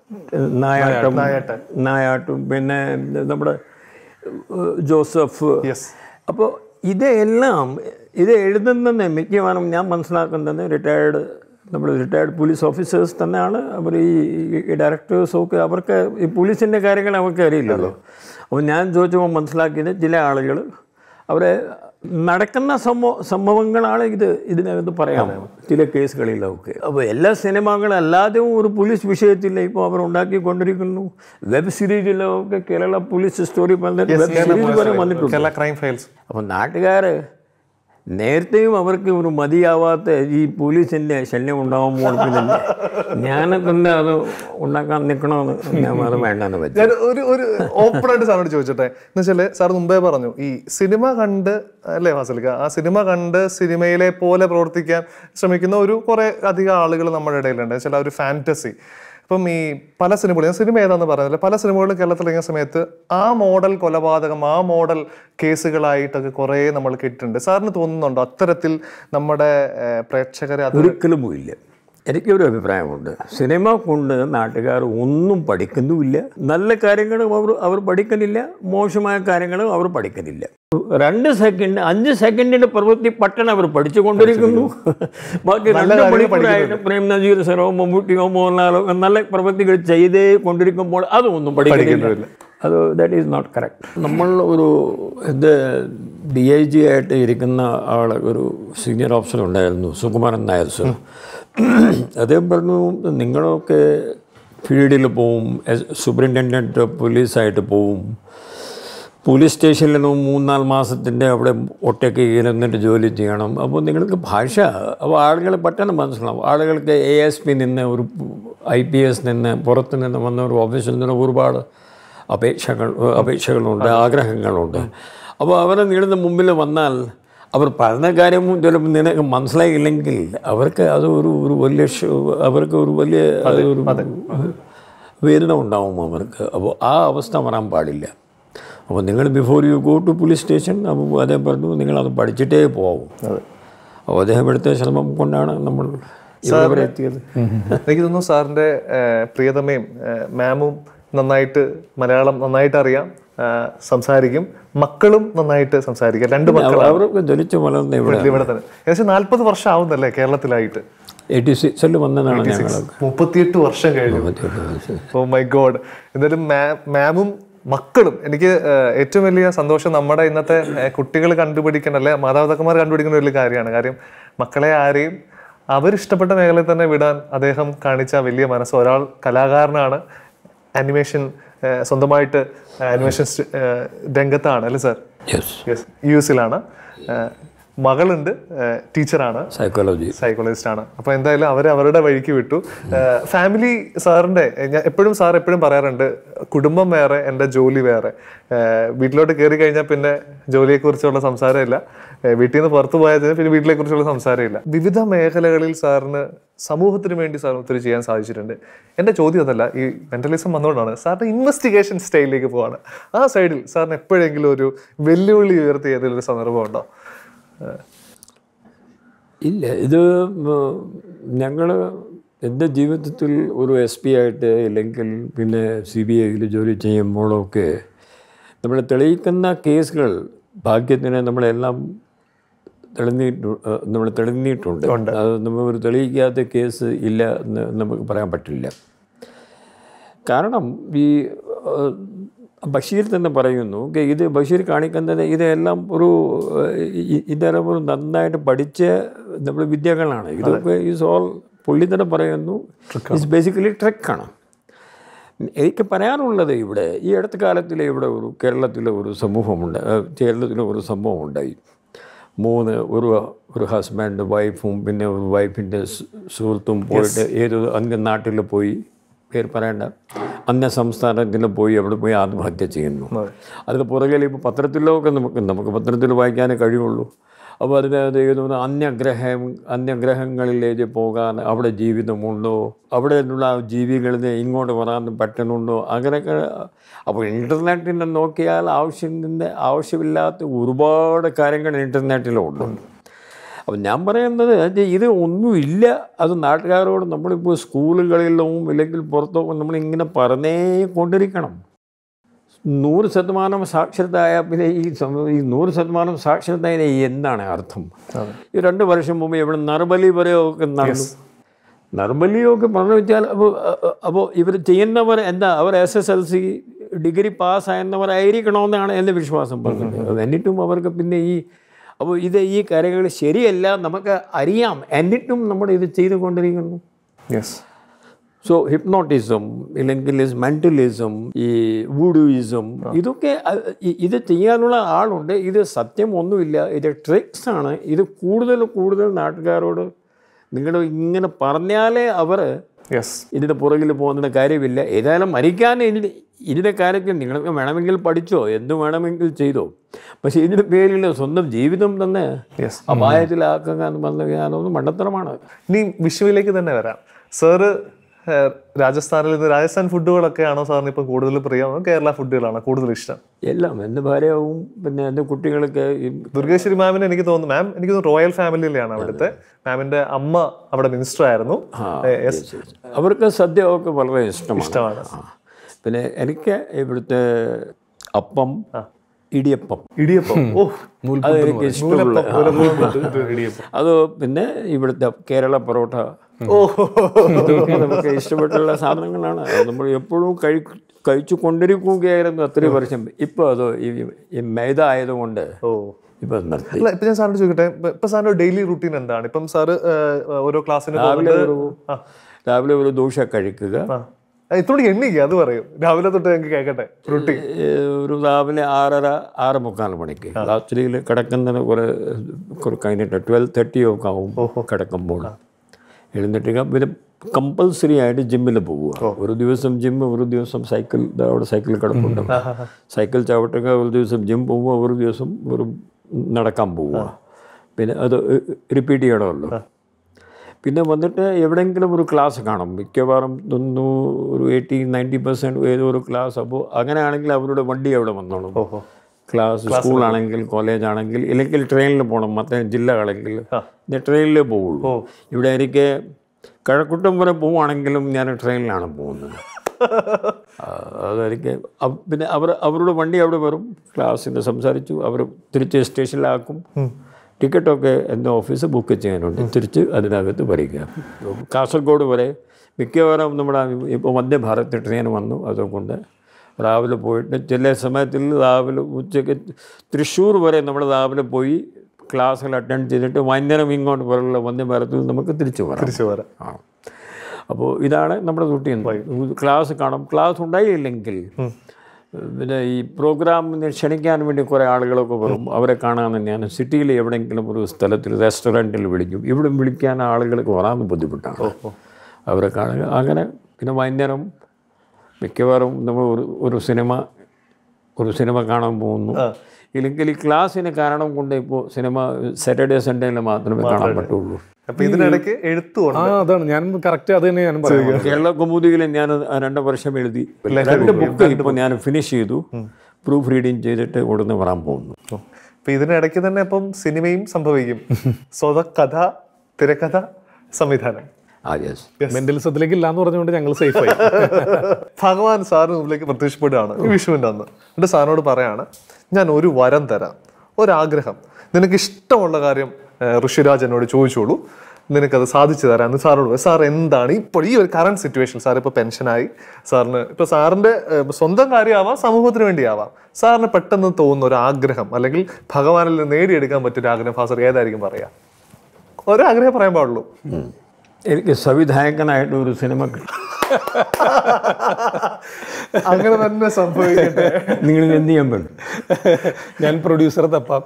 S3: നായാട്ടം നായാട്ടും പിന്നെ നമ്മുടെ ഏഹ്, ജോസഫ്
S1: യെസ്
S3: അപ്പോൾ ഇതെല്ലാം ഇത് എഴുതുന്നത് മിക്കവാറും ഞാൻ മനസ്സിലാക്കുന്നത് റിട്ടയർഡ് നമ്മൾ റിട്ടയർഡ് പോലീസ് ഓഫീസേഴ്സ് തന്നെയാണ് അവർ ഈ ഈ ഡയറക്ടേഴ്സും ഒക്കെ അവർക്ക് ഈ പോലീസിൻ്റെ കാര്യങ്ങൾ അവർക്ക് അറിയില്ലല്ലോ അപ്പോൾ ഞാൻ ചോദിച്ചപ്പോൾ മനസ്സിലാക്കിയത് ചില ആളുകൾ അവരെ നടക്കുന്ന സംഭവ സംഭവങ്ങളാണ് ഇത് ഇതിനകത്ത് പറയാം ചില കേസുകളിലൊക്കെ അപ്പോൾ എല്ലാ സിനിമകളും അല്ലാതെയും ഒരു പോലീസ് വിഷയത്തിൽ ഇപ്പോൾ അവർ ഉണ്ടാക്കിക്കൊണ്ടിരിക്കുന്നു വെബ് സീരീസിലൊക്കെ കേരള പോലീസ് സ്റ്റോറി പറഞ്ഞ വെബ് സീരീസ് വരെ വന്നിട്ടുണ്ട്
S1: കേരള ക്രൈം ഫയൽസ്
S3: അപ്പോൾ നാട്ടുകാർ നേരത്തെയും അവർക്ക് ഒരു മതിയാവാത്ത ഈ പോലീസിൻ്റെ ശല്യം ഉണ്ടാകുമ്പോൾ പിന്നെ ഞാൻ തന്നെ അത് ഉണ്ടാക്കാൻ നിൽക്കണമെന്ന് ഞാൻ അത് വേണ്ടെന്ന് വെച്ചു
S1: ഞാൻ ഒരു ഒരു ഓപ്പൺ ആയിട്ട് സാറിനോട് ചോദിച്ചോട്ടെ എന്ന് വെച്ചാല് സാർ മുമ്പേ പറഞ്ഞു ഈ സിനിമ കണ്ട് അല്ലേ ഫാസിലിക്ക ആ സിനിമ കണ്ട് സിനിമയിലെ പോലെ പ്രവർത്തിക്കാൻ ശ്രമിക്കുന്ന ഒരു കുറെ അധികം ആളുകൾ നമ്മുടെ ഇടയിലുണ്ട് ചില ഒരു ഫാന്റസി അപ്പം ഈ പല സിനിമകളും ഞാൻ സിനിമ ഏതാന്ന് പറയുന്നില്ല പല സിനിമകളും കേരളത്തിൽ ഇറങ്ങിയ സമയത്ത് ആ മോഡൽ കൊലപാതകം ആ മോഡൽ കേസുകളായിട്ടൊക്കെ കുറേ നമ്മൾ കേട്ടിട്ടുണ്ട് സാറിന് തോന്നുന്നുണ്ടോ അത്തരത്തിൽ നമ്മുടെ ഏഹ്, പ്രേക്ഷകരെ അത്
S3: ഒരിക്കലുമില്ല എനിക്കൊരു അഭിപ്രായമുണ്ട് സിനിമ കൊണ്ട് നാട്ടുകാർ ഒന്നും പഠിക്കുന്നുമില്ല നല്ല കാര്യങ്ങളും അവർ അവർ പഠിക്കുന്നില്ല മോശമായ കാര്യങ്ങളും അവർ പഠിക്കുന്നില്ല രണ്ട് സെക്കൻഡ് അഞ്ച് സെക്കൻഡിന്റെ പ്രവൃത്തി പട്ടണം അവർ പഠിച്ചുകൊണ്ടിരിക്കുന്നു ബാക്കി രണ്ട് മണിക്കൂറായിട്ട് പ്രേം നജീർ സറോ മമ്മൂട്ടിയോ മോഹൻലാലോ നല്ല പ്രവൃത്തികൾ ചെയ്തേ കൊണ്ടിരിക്കുമ്പോൾ അതൊന്നും പഠിക്കുന്നില്ല അത് ദാറ്റ് ഈസ് നോട്ട് കറക്റ്റ് നമ്മൾ ഒരു ഇത് ഡി ഐ ജി ആയിട്ട് ഇരിക്കുന്ന ആൾ ഒരു സീനിയർ ഓഫീസർ ഉണ്ടായിരുന്നു സുകുമാരൻ നായർ സർ അദ്ദേഹം പറഞ്ഞു നിങ്ങളൊക്കെ ഫീൽഡിൽ പോവും സൂപ്രിൻറ്റൻഡൻറ്റ് പോലീസായിട്ട് പോവും പോലീസ് സ്റ്റേഷനിൽ നിന്ന് മൂന്നാല് മാസത്തിൻ്റെ അവിടെ ഒറ്റയ്ക്ക് ഇരുന്നിട്ട് ജോലി ചെയ്യണം അപ്പോൾ നിങ്ങൾക്ക് ഭാഷ അപ്പോൾ ആളുകൾ പെട്ടെന്ന് മനസ്സിലാവും ആളുകൾക്ക് എ എസ് പി നിന്ന് ഒരു ഐ പി എസ് നിന്ന് പുറത്ത് നിന്ന് വന്ന ഒരു ഓഫീസിൽ നിന്ന് ഒരുപാട് അപേക്ഷകൾ അപേക്ഷകളുണ്ട് ആഗ്രഹങ്ങളുണ്ട് അപ്പോൾ അവരെ നിങ്ങളുടെ മുമ്പിൽ വന്നാൽ അവർ പറഞ്ഞ കാര്യം ചിലപ്പോൾ നിനക്ക് മനസ്സിലായില്ലെങ്കിൽ അവർക്ക് അത് ഒരു ഒരു വലിയ ഷ- അവർക്ക് ഒരു വലിയ ഒരു വേദന ഉണ്ടാവും അവർക്ക് അപ്പോൾ ആ അവസ്ഥ വരാൻ പാടില്ല അപ്പോൾ നിങ്ങൾ before you go to police station അപ്പോൾ അദ്ദേഹം പറഞ്ഞു നിങ്ങളത് പഠിച്ചിട്ടേ പോവും അപ്പോൾ അദ്ദേഹം എടുത്ത ശ്രമം കൊണ്ടാണ് നമ്മൾ ഇവിടെ വരെ എത്തിയത്
S1: എനിക്ക് തോന്നുന്നു സാറിന്റെ ഏഹ്, പ്രിയതമയും ഏഹ്, മാമും നന്നായിട്ട് മലയാളം നന്നായിട്ട് അറിയാം ഏഹ്, സംസാരിക്കും മക്കളും നന്നായിട്ട് സംസാരിക്കും രണ്ട് മക്കൾ
S3: അവർക്ക് ജനിച്ചു വളർന്ന ഇവിടെ
S1: ഇവിടെ തന്നെ ഏകദേശം നാല്പത് വർഷം ആവുന്നല്ലേ കേരളത്തിലായിട്ട്
S3: എയ്റ്റി സിക്സിൽ വന്നതാണ് ഞങ്ങൾ
S1: മുപ്പത്തിയെട്ട് വർഷം കഴിഞ്ഞു ഓ മൈ ഗോഡ് എന്തായാലും മാമും മക്കളും എനിക്ക് ഏഹ്, ഏറ്റവും വലിയ സന്തോഷം നമ്മുടെ ഇന്നത്തെ കുട്ടികൾ കണ്ടുപിടിക്കുന്ന അല്ലെ മാതാപിതാക്കന്മാർ കണ്ടുപിടിക്കുന്ന ഒരു കാര്യമാണ് കാര്യം മക്കളെ ആരെയും അവരിഷ്ടപ്പെട്ട മേഖലയിൽ തന്നെ വിടാൻ അദ്ദേഹം കാണിച്ച വലിയ മനസ്സ് ഒരാൾ കലാകാരനാണ് ആനിമേഷൻ സ്വന്തമായിട്ട് ആനിമേഷൻ രംഗത്താണ് അല്ലേ സാർ
S3: യെസ്
S1: യെസ് യു എസിലാണ് മകളുണ്ട് ടീച്ചറാണ്
S3: സൈക്കോളജി
S1: സൈക്കോളജിസ്റ്റ് ആണ് അപ്പൊ എന്തായാലും അവർ അവരുടെ വഴിക്ക് വിട്ടു ഫാമിലി സാറിന്റെ ഞാൻ എപ്പോഴും സാർ എപ്പോഴും പറയാറുണ്ട് കുടുംബം വേറെ എൻ്റെ ജോലി വേറെ ഏഹ് വീട്ടിലോട്ട് കയറി കഴിഞ്ഞാൽ പിന്നെ ജോലിയെ കുറിച്ചുള്ള സംസാരമില്ല ഏഹ് വീട്ടിൽ നിന്ന് പുറത്തു പോയാൽ പിന്നെ വീട്ടിലെ കുറിച്ചുള്ള സംസാരമില്ല വിവിധ മേഖലകളിൽ സാറിന് സമൂഹത്തിന് വേണ്ടി സാർ ഒത്തിരി ചെയ്യാൻ സാധിച്ചിട്ടുണ്ട് എൻ്റെ ചോദ്യം അതല്ല ഈ മെന്റലിസം വന്നുകൊണ്ടാണ് സാറിന്റെ ഇൻവെസ്റ്റിഗേഷൻ സ്റ്റൈലിലേക്ക് പോവാണ് ആ സൈഡിൽ സാറിന് എപ്പോഴെങ്കിലും ഒരു വെല്ലുവിളി ഉയർത്തി ഏതെങ്കിലും ഒരു സന്ദർഭം ഉണ്ടോ
S3: ഇല്ല ഇത് ഞങ്ങൾ എൻ്റെ ജീവിതത്തിൽ ഒരു എസ് പി ആയിട്ട് അല്ലെങ്കിൽ പിന്നെ സി ബി ഐയിൽ ജോലി ചെയ്യുമ്പോഴൊക്കെ നമ്മൾ തെളിയിക്കുന്ന കേസുകൾ ഭാഗ്യത്തിന് നമ്മളെല്ലാം തെളിഞ്ഞിട്ടു നമ്മൾ തെളിഞ്ഞിട്ടുണ്ട് അത് നമ്മൾ ഒരു തെളിയിക്കാത്ത കേസ് ഇല്ല എന്ന് നമുക്ക് പറയാൻ പറ്റില്ല കാരണം ഈ ഏഹ്, ബഷീർ തന്നെ പറയുന്നു "ഓക്കേ, ഇത് ബഷീർ കാണിക്കുന്നത് ഇതെല്ലാം ഒരു ഏഹ്, ഇ- ഇതെല്ലാം ഒരു നന്നായിട്ട് പഠിച്ച നമ്മൾ വിദ്യകളാണ് ഇതൊക്കെ ഈസ് ഓൾ പുള്ളി തന്നെ പറയുന്നു ഇറ്റ്സ് ബേസിക്കലി ട്രിക്കാണ് എനിക്ക് പറയാനുള്ളത് ഇവിടെ ഈ അടുത്ത കാലത്തിൽ ഇവിടെ ഒരു കേരളത്തിലെ ഒരു സമൂഹമുണ്ട് ഏഹ്, കേരളത്തിലെ ഒരു സംഭവം ഉണ്ടായി മൂന്ന് ഒരു ഒരു ഹസ്ബൻഡ് വൈഫും പിന്നെ ഒരു വൈഫിൻ്റെ സുഹൃത്തും പോയിട്ട് ഏതോ അന്യ നാട്ടിൽ പോയി പേര് പറയണ്ട അന്യ സംസ്ഥാനത്തിൽ പോയി അവിടെ പോയി ആത്മഹത്യ ചെയ്യുന്നു അതിന് പുറകിൽ ഇപ്പോൾ പത്രത്തിലൊക്കെ നമുക്ക് നമുക്ക് പത്രത്തിൽ വായിക്കാനേ കഴിയുള്ളൂ അപ്പോൾ അതിനകത്ത് എഴുതുന്ന അന്യഗ്രഹം അന്യഗ്രഹങ്ങളിലേക്ക് പോകാൻ അവിടെ ജീവിതമുണ്ടോ അവിടെ ഉള്ള ജീവികളിൽ ഇങ്ങോട്ട് വരാൻ പറ്റുന്നുണ്ടോ അങ്ങനെയൊക്കെ അപ്പോൾ ഇൻ്റർനെറ്റിനെ നോക്കിയാൽ ആവശ്യത്തിൻ്റെ ആവശ്യമില്ലാത്ത ഒരുപാട് കാര്യങ്ങൾ ഇൻ്റർനെറ്റിലുണ്ട് അപ്പം ഞാൻ പറയുന്നത് അത് ഇത് ഒന്നുമില്ല അത് നാട്ടുകാരോട് നമ്മളിപ്പോൾ സ്കൂളുകളിലും ഇല്ലെങ്കിൽ പുറത്തോ നമ്മളിങ്ങനെ പറഞ്ഞേ കൊണ്ടിരിക്കണം നൂറ് ശതമാനം സാക്ഷരതായ പിന്നെ ഈ സം- ഈ നൂറ് ശതമാനം സാക്ഷരതയുടെ എന്താണ് അർത്ഥം ഈ രണ്ട് വർഷം മുമ്പ് ഇവിടെ നർബലി വരെയൊക്കെ നടന്നു നർബലിയൊക്കെ പറഞ്ഞു വെച്ചാൽ അപ്പോൾ അപ്പോൾ ഇവർ ചെയ്യുന്നവർ എന്താ അവർ S S L C degree പാസ്സായിരുന്നവരായിരിക്കണമെന്നാണ് എൻ്റെ വിശ്വാസം പറഞ്ഞത് അത് എന്നിട്ടും അവർക്ക് പിന്നെ ഈ അപ്പോൾ ഇത് ഈ കാര്യങ്ങൾ ശരിയല്ല നമുക്ക് അറിയാം എന്നിട്ടും നമ്മൾ ഇത് ചെയ്തുകൊണ്ടിരിക്കുന്നു
S1: യെസ്
S3: സോ ഹിപ്നോട്ടിസം ഇല്ലെങ്കിൽ മെൻ്റലിസം ഈ വൂഡുയിസം ഇതൊക്കെ അഹ് ഇ- ഇത് ചെയ്യാനുള്ള ആളുണ്ട് ഇത് സത്യം ഒന്നുമില്ല ഇത് ട്രിക്സ് ആണ് ഇത് കൂടുതൽ കൂടുതൽ നാട്ടുകാരോട് നിങ്ങൾ ഇങ്ങനെ പറഞ്ഞാലേ അവർ
S1: യെസ്
S3: ഇതിൻ്റെ പുറകിൽ പോകുന്ന കാര്യമില്ല ഏതായാലും മരിക്കാൻ ഇതിന് ഇതിൻ്റെ കാര്യത്തിൽ നിങ്ങൾക്ക് വേണമെങ്കിൽ പഠിച്ചോ എന്ത് വേണമെങ്കിൽ ചെയ്തോ പക്ഷേ ഇതിൻ്റെ പേരിൽ സ്വന്തം ജീവിതം തന്നെ
S1: യെസ്
S3: അപായത്തിലാക്കുക എന്ന് പറഞ്ഞു കഴിഞ്ഞാൽ മണ്ടത്തരമാണ്
S1: ഇനി വിഷുവിലേക്ക് തന്നെ വരാം സാറ് ഏഹ്, രാജസ്ഥാനിൽ നിന്ന് രാജസ്ഥാൻ ഫുഡുകളൊക്കെ ആണോ സാറിന് ഇപ്പം കൂടുതൽ പ്രിയം അതോ കേരള ഫുഡുകളാണോ കൂടുതൽ ഇഷ്ടം
S3: എല്ലാം എൻ്റെ ഭാര്യവും പിന്നെ എൻ്റെ കുട്ടികളൊക്കെ ഈ
S1: ദുർഗേശ്വരി മാമിന് എനിക്ക് തോന്നുന്നു മാം എനിക്ക് തോന്നുന്നു റോയൽ ഫാമിലിയിലാണ് അവിടുത്തെ മാമിന്റെ അമ്മ അവിടെ മിനിസ്റ്റർ ആയിരുന്നു ഏഹ്, yes,
S3: അവർക്ക് സദ്യ ഒക്കെ വളരെ ഇഷ്ടമാണ്
S1: ഇഷ്ടമാണ്
S3: ആ. പിന്നെ എനിക്ക് ഇവിടുത്തെ അപ്പം ഇടിയപ്പം
S1: ഇടിയപ്പം ഓ
S3: അത് എനിക്ക് ഇഷ്ടമുള്ള
S1: ഇടിയപ്പം
S3: അത് പിന്നെ ഇവിടുത്തെ കേരള പൊറോട്ട
S1: ഓ
S3: ഇതൊക്കെ നമുക്ക് ഇഷ്ടപ്പെട്ടുള്ള സാധനങ്ങളാണ് അത് നമ്മൾ എപ്പോഴും കഴി കഴിച്ചു കൊണ്ടിരിക്കുകയായിരുന്നു അത്രയും വർഷം ഇപ്പോൾ അത് ഈ ഈ മൈദ ആയതുകൊണ്ട്
S1: ഓ
S3: ഇപ്പം നിർത്തി
S1: അല്ല ഇപ്പൊ ഞാൻ സാറിന് ചോദിക്കട്ടെ ഇപ്പൊ- ഇപ്പൊ സാറിന്റെ ഡെയിലി റുട്ടീൻ എന്താണ് ഇപ്പം സാറ് ഏഹ്, ഓരോ ക്ലാസ്സിന്
S3: രാവിലെ
S1: പോകുന്നത്
S3: ഒരു
S1: ആ
S3: രാവിലെ ഒരു ദോശ കഴിക്കുക
S1: ആ. ഇത്തോടെ എണ്ണിക്കുക അത് പറയും രാവിലെ തൊട്ട് ഞങ്ങൾക്ക് കേൾക്കട്ടെ റൊട്ടീൻ
S3: ഏഹ് ഒരു രാവിലെ ആറര ആറ് മുക്കാൽ മണിക്ക് രാത്രിയിൽ കിടക്കുന്നതിന് കുറെ കുറെ കഴിഞ്ഞിട്ട് ട്വൽവ് തേർട്ടി ഒക്കെ ആവും കിടക്കുമ്പോൾ എഴുന്നേറ്റുക പിന്നെ കമ്പൽസറി ആയിട്ട് ജിമ്മിൽ പോവുക ഒരു ദിവസം ജിം ഒരു ദിവസം സൈക്കിൾ ദാ അവിടെ സൈക്കിൾ കിടപ്പുണ്ട് സൈക്കിൾ ചവിട്ടുക ഒരു ദിവസം ജിം പോവുക ഒരു ദിവസം ഒരു നടക്കാൻ പോവുക പിന്നെ അത് റിപ്പീറ്റ് ചെയ്യണമല്ലോ പിന്നെ വന്നിട്ട് എവിടെയെങ്കിലും ഒരു ക്ലാസ് കാണും മിക്കവാറും തോന്നുന്നു ഒരു എയ്റ്റി നയൻറ്റി പെർസെൻറ്റ് ഏതോ ഒരു ക്ലാസ് അപ്പോൾ അങ്ങനെയാണെങ്കിൽ അവരുടെ വണ്ടി അവിടെ വന്നോളും ക്ലാസ് സ്കൂളാണെങ്കിൽ കോളേജ് ആണെങ്കിൽ ഇല്ലെങ്കിൽ ട്രെയിനിൽ പോകണം മറ്റേ ജില്ലകളെങ്കിൽ ഞാൻ ട്രെയിനിലേ പോവുള്ളൂ ഇവിടെ എനിക്ക് കഴക്കൂട്ടം വരെ പോവുകയാണെങ്കിലും ഞാൻ ട്രെയിനിലാണ് പോകുന്നത് ആ, അതെനിക്ക് അവ- പിന്നെ അവർ അവരുടെ വണ്ടി അവിടെ വരും ക്ലാസ്സിന് സംസാരിച്ചു അവർ തിരിച്ച് സ്റ്റേഷനിലാക്കും ടിക്കറ്റൊക്കെ എൻ്റെ ഓഫീസ് ബുക്ക് ചെയ്യാനുണ്ട് തിരിച്ച് അതിനകത്ത് വരിക കാസർഗോഡ് വരെ മിക്കവാറും നമ്മുടെ ഇപ്പോൾ വന്ദേ ഭാരത് ട്രെയിൻ വന്നു അതുകൊണ്ട് രാവിലെ പോയിട്ട് ചില സമയത്തിൽ രാവിലെ ഉച്ചയ്ക്ക് തൃശ്ശൂർ വരെ നമ്മൾ രാവിലെ പോയി ക്ലാസ്സിൽ അറ്റൻഡ് ചെയ്തിട്ട് വൈകുന്നേരം ഇങ്ങോട്ട് വരെയുള്ള വന്ദേ ഭാരത്തിൽ നമുക്ക് തിരിച്ചു വരാം
S1: തിരിച്ചു വരാം
S3: ആ അപ്പോൾ ഇതാണ് നമ്മുടെ റൂട്ടീൻ ക്ലാസ് കാണും ക്ലാസ് ഉണ്ടായില്ലെങ്കിൽ പിന്നെ ഈ പ്രോഗ്രാമിന് ക്ഷണിക്കാൻ വേണ്ടി കുറേ ആളുകളൊക്കെ വരും അവരെ കാണാൻ ഞാൻ സിറ്റിയിൽ എവിടെയെങ്കിലും ഒരു സ്ഥലത്തിൽ റെസ്റ്റോറൻറ്റിൽ വിളിക്കും ഇവിടെ വിളിക്കാൻ ആളുകൾക്ക് വരാൻ ബുദ്ധിമുട്ടാണ് അവരെ കാണുക അങ്ങനെ പിന്നെ വൈകുന്നേരം മിക്കവാറും നമ്മൾ ഒരു ഒരു സിനിമ ഒരു സിനിമ കാണാൻ പോകുന്നു ഇല്ലെങ്കിൽ ഈ ക്ലാസ്സിന് കാരണം കൊണ്ട് ഇപ്പോൾ സിനിമ സാറ്റർഡേ സൺഡേയിൽ മാത്രമേ കാണാൻ പറ്റുള്ളൂ
S1: അപ്പൊ ഇതിനിടയ്ക്ക് എഴുത്തുകൊണ്ട്
S2: ആ അതാണ് ഞാൻ കറക്റ്റ് അത് തന്നെ ഞാൻ പറയാം
S3: കേരള കൗമുദിയിൽ ഞാൻ രണ്ട് വർഷം എഴുതി രണ്ട് ബുക്ക് ഇപ്പോൾ ഞാൻ ഫിനിഷ് ചെയ്തു പ്രൂഫ് റീഡിങ് ചെയ്തിട്ട് ഉടനെ വരാൻ പോകുന്നു
S1: അപ്പൊ ഇതിനിടയ്ക്ക് തന്നെ ഇപ്പം സിനിമയും സംഭവിക്കും സ്വത കഥ തിരക്കഥ സംവിധാനം
S3: ആ യെസ്
S2: മെന്റലിസത്തിലേക്ക് ഇല്ലാന്ന് പറഞ്ഞുകൊണ്ട് ഞങ്ങൾ സേഫ് ആയി
S1: ഭഗവാൻ സാറിന് മുമ്പിലേക്ക് പ്രത്യക്ഷപ്പെടുകയാണ് ഈ വിഷുവിൻ്റെ അന്ന് എന്നിട്ട് സാറിനോട് പറയാണ് ഞാൻ ഒരു വരം തരാം ഒരാഗ്രഹം നിനക്ക് ഇഷ്ടമുള്ള കാര്യം ഏഹ്, ഋഷിരാജ് എന്നോട് ചോദിച്ചോളൂ നിനക്കത് സാധിച്ചു തരാം എന്ന് സാറോട് പറയും. സാർ എന്താണ് ഇപ്പോൾ ഈ ഒരു കറണ്ട് സിറ്റുവേഷൻ സാർ ഇപ്പോൾ പെൻഷനായി സാറിന് ഇപ്പോൾ സാറിന്റെ ഏഹ്, സ്വന്തം കാര്യമാവാം സമൂഹത്തിന് വേണ്ടിയാവാം സാറിന് പെട്ടെന്ന് തോന്നുന്ന ഒരു ആഗ്രഹം അല്ലെങ്കിൽ ഭഗവാനിൽ നിന്ന് നേടിയെടുക്കാൻ പറ്റിയൊരു ആഗ്രഹം ഫാസർ ഏതായിരിക്കും പറയാ ഒരാഗ്രഹം പറയാൻ പാടുള്ളൂ
S3: എനിക്ക് സംവിധായകനായിട്ട് ഒരു സിനിമ കിട്ടും
S1: അങ്ങനെ തന്നെ സംഭവിക്കട്ടെ
S3: നിങ്ങൾ എന്ത് ചെയ്യാൻ പറ്റും
S2: ഞാൻ പ്രൊഡ്യൂസർ തപ്പാം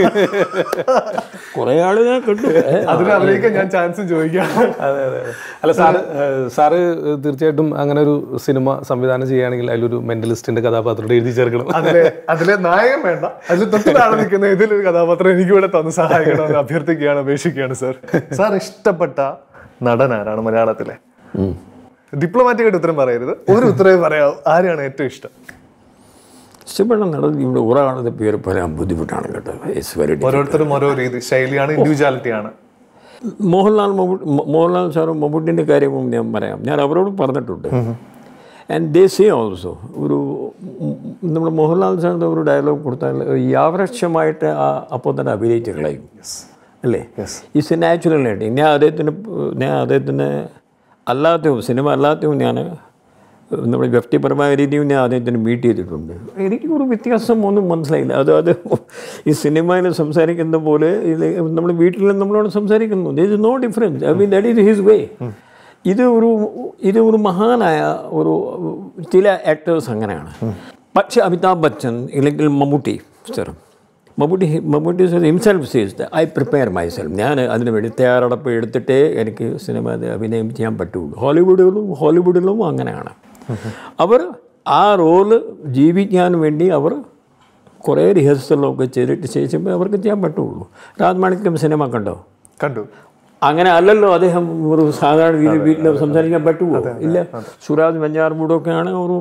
S3: കുറേ ആൾ ഞാൻ കിട്ടും ഏ,
S1: അതിന് അഭിനയിക്കാൻ ഞാൻ ചാൻസ് ചോദിക്കാം
S2: അതെ അതെ അതെ. അല്ല സാറ് ഏഹ്, സാറ് തീർച്ചയായിട്ടും അങ്ങനെ ഒരു സിനിമ സംവിധാനം ചെയ്യുകയാണെങ്കിൽ അതിലൊരു മെന്റലിസ്റ്റിന്റെ കഥാപാത്രം എഴുതി ചേർക്കണം
S1: അതിലെ അതിലെ നായകൻ വേണ്ട അതിൽ തൊട്ട് താഴെ നിൽക്കുന്ന ഇതിലൊരു കഥാപാത്രം എനിക്ക് ഇവിടെ തന്ന് സഹായിക്കണമെന്ന് അഭ്യർത്ഥിക്കുകയാണ് അപേക്ഷിക്കുകയാണ് സർ സാർ ഇഷ്ടപ്പെട്ട നടൻ ആരാണ് മലയാളത്തിലെ
S3: ഉം.
S1: ഡിപ്ലോമാറ്റിക് ആയിട്ട് ഉത്തരം പറയരുത് ഒരു ഉത്തരവേ പറയാവൂ ആരെയാണ് ഏറ്റവും ഇഷ്ടം
S3: ഇഷ്ടപ്പെട്ട നടൻ ഇവിടെ ഒരാളുടെ പേര് പറയാൻ ബുദ്ധിമുട്ടാണ് കേട്ടോ ഇറ്റ്സ് വെരി
S1: ഓരോരുത്തരും ഓരോ രീതി ശൈലിയാണ് ഇൻഡിവിജ്വാലിറ്റി ആണ്
S3: മോഹൻലാൽ മമ്മൂ- മോ- മോഹൻലാൽ സാറും മമ്മൂട്ടിൻ്റെ കാര്യവും ഞാൻ പറയാം ഞാൻ അവരോട് പറഞ്ഞിട്ടുണ്ട് ആൻഡ് ദേ സേ ഓൾസോ ഒരു നമ്മൾ മോഹൻലാൽ സാറിൻ്റെ ഒരു ഡയലോഗ് കൊടുത്താൽ യാവൃക്ഷമായിട്ട് ആ അപ്പോൾ തന്നെ അഭിനയിച്ച് കളയും അല്ലേ ഇറ്റ്സ് എ നാച്ചുറൽ ആയിട്ട് ഞാൻ അദ്ദേഹത്തിന് ഞാൻ അദ്ദേഹത്തിന് അല്ലാത്തവും സിനിമ അല്ലാത്തവും ഞാൻ നമ്മുടെ വ്യക്തിപരമായ രീതിയും ഞാൻ അദ്ദേഹത്തിന് മീറ്റ് ചെയ്തിട്ടുണ്ട് എനിക്ക് ഒരു വ്യത്യാസം ഒന്നും മനസ്സിലായില്ല അത് അത് ഈ സിനിമയിൽ സംസാരിക്കുന്ന പോലെ ഇത് നമ്മൾ വീട്ടിൽ നമ്മളോട് സംസാരിക്കുന്നു there is no difference I mean that is his way ഇത് ഒരു ഇത് ഒരു മഹാനായ ഒരു ചില ആക്ടേഴ്സ് അങ്ങനെയാണ് പക്ഷേ അമിതാഭ് ബച്ചൻ ഇല്ലെങ്കിൽ Mammootty sir Mammootty Mammootty himself sees I prepare myself ഞാൻ അതിന് വേണ്ടി തയ്യാറെടുപ്പ് എടുത്തിട്ടേ എനിക്ക് സിനിമ അഭിനയം ചെയ്യാൻ പറ്റുള്ളൂ ഹോളിവുഡിലും ഹോളിവുഡിലും അങ്ങനെയാണ് അവർ ആ റോള് ജീവിക്കാൻ വേണ്ടി അവർ കുറേ റിഹേഴ്സലൊക്കെ ചെയ്തിട്ട് ശേഷം അവർക്ക് ചെയ്യാൻ പറ്റുള്ളൂ രാജ്മാണിക്യം സിനിമ കണ്ടോ
S1: കണ്ടു
S3: അങ്ങനെ അല്ലല്ലോ അദ്ദേഹം ഒരു സാധാരണ രീതിയിൽ വീട്ടിൽ സംസാരിക്കാൻ പറ്റുമോ ഇല്ല സുരാജ് വെഞ്ഞാർമൂടൊക്കെയാണ് ഒരു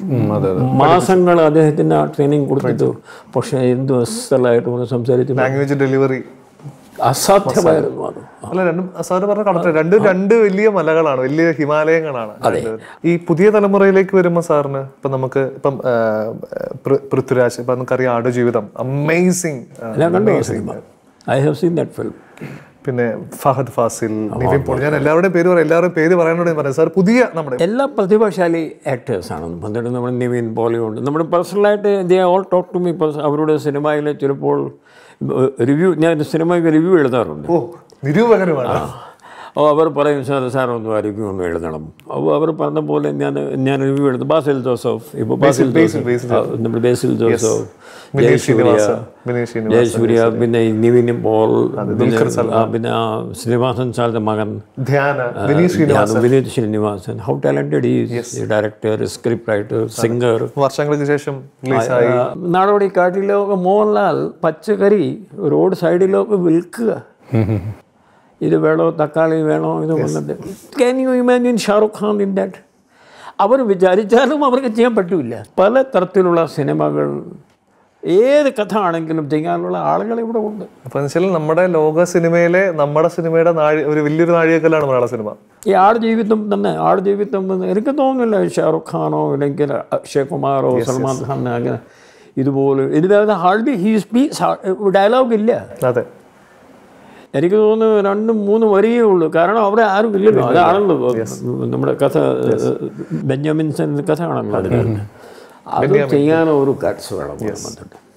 S3: മാസങ്ങൾ അദ്ദേഹത്തിന് ആ ട്രെയിനിങ് കൊടുത്തിട്ട് പക്ഷേ എന്ത് അസ്ഥലായിട്ട് ഒന്ന് സംസാരിച്ചു
S1: ലാംഗ്വേജ് ഡെലിവറി
S3: അസാധ്യമായിരുന്നു അത്
S1: അല്ല രണ്ടും സാറ് പറഞ്ഞ കറക്റ്റ് രണ്ട് രണ്ട് വലിയ മലകളാണ് വലിയ ഹിമാലയങ്ങളാണ് രണ്ടുപേരും. ഈ പുതിയ തലമുറയിലേക്ക് വരുമ്പോൾ സാറിന് ഇപ്പൊ നമുക്ക് ഇപ്പം ആ, പൃ- പൃഥ്വിരാജ് ഇപ്പൊ നമുക്കറിയാം ആടുജീവിതം അമേസിങ്
S3: ഞാൻ കണ്ടു ആ സിനിമ I have seen that film
S1: പിന്നെ ഫഹദ് ഫാസിൽ നിവിൻ പോൾ ഞാൻ എല്ലാവരുടെയും പേര് പറയാം എല്ലാവരുടെയും പേര് പറയാനോട് ഞാൻ പറയാം സാർ പുതിയ നമ്മുടെ
S3: എല്ലാ പ്രതിഭാശാലി ആക്ടേഴ്സാണ് പന്ത്രണ്ട് നമ്മുടെ നിവിൻ പോലെയുണ്ട് നമ്മുടെ പേഴ്സണലായിട്ട് they all talk to me അവരുടെ സിനിമയിൽ ചിലപ്പോൾ റിവ്യൂ ഞാൻ സിനിമയ്ക്ക് റിവ്യൂ എഴുതാറുണ്ട്
S1: ഓ നിരൂപകരുമാണ്
S3: അപ്പോൾ അവർ പറയും സാർ സാർ ഒന്ന് ആയിരിക്കും ഒന്ന് എഴുതണം അപ്പോൾ അവർ പറഞ്ഞ പോലെ ഞാൻ ഞാൻ റിവ്യൂ എടുത്തു ബാസിൽ ജോസഫ് ഇപ്പോൾ ബാസിൽ ജോസഫ് ആ, നമ്മുടെ ബേസിൽ ജോസഫ്
S1: വിനീത്
S3: ജയസൂര്യ
S1: ശ്രീനിവാസൻ വിനീത് ശ്രീനിവാസൻ
S3: ജയസൂര്യ പിന്നെ ഈ നിവിൻ പോൾ പിന്നെ ആ, പിന്നെ ആ ശ്രീനിവാസൻ സാറിൻ്റെ മകൻ
S1: ധ്യാന വിനീത് ശ്രീനിവാസൻ
S3: ഞാൻ Vineeth Sreenivasan how talented is director script writer singer
S1: വർഷങ്ങൾക്ക് ശേഷം റിലീസായി
S3: നാടോടിക്കാട്ടിലൊക്കെ മോഹൻലാൽ പച്ചക്കറി റോഡ് സൈഡിലൊക്കെ വിൽക്കുക ഇത് വേണോ തക്കാളി വേണോ ഇത് വന്നിട്ട് can you imagine Shahrukh Khan in that അവർ വിചാരിച്ചാലും അവർക്ക് ചെയ്യാൻ പറ്റില്ല പല തരത്തിലുള്ള സിനിമകൾ ഏത് കഥ ആണെങ്കിലും ചെയ്യാനുള്ള ആളുകൾ ഇവിടെ ഉണ്ട്
S1: അപ്പൊ വെച്ചാൽ നമ്മുടെ ലോക സിനിമയിലെ നമ്മുടെ സിനിമയുടെ നാഴി ഒരു വലിയൊരു നാഴികക്കല്ലാണ് മലയാള സിനിമ
S3: ഈ ആട് ജീവിതം തന്നെ ആട് ജീവിതം എന്ന് എനിക്ക് തോന്നുന്നില്ല ഷാറുഖ് ഖാനോ അല്ലെങ്കിൽ അക്ഷയ് കുമാറോ സൽമാൻ ഖാൻ അങ്ങനെ ഇതുപോലെ ഇതിനകത്ത് ഹാർഡ്ലി ഹീ സ്പീക്സ് ഡയലോഗ് ഇല്ല
S1: അതെ
S3: എനിക്ക് തോന്നുന്നു രണ്ടും മൂന്നും വരികയേ ഉള്ളൂ കാരണം അവിടെ ആരും ഇല്ലല്ലോ അതാണല്ലോ നമ്മുടെ കഥ ബെഞ്ചമിൻസൺ കഥ ആണല്ലോ അതിനകത്ത് അത് ചെയ്യാനോ ഒരു ഗട്സ് വേണം വന്നിട്ട്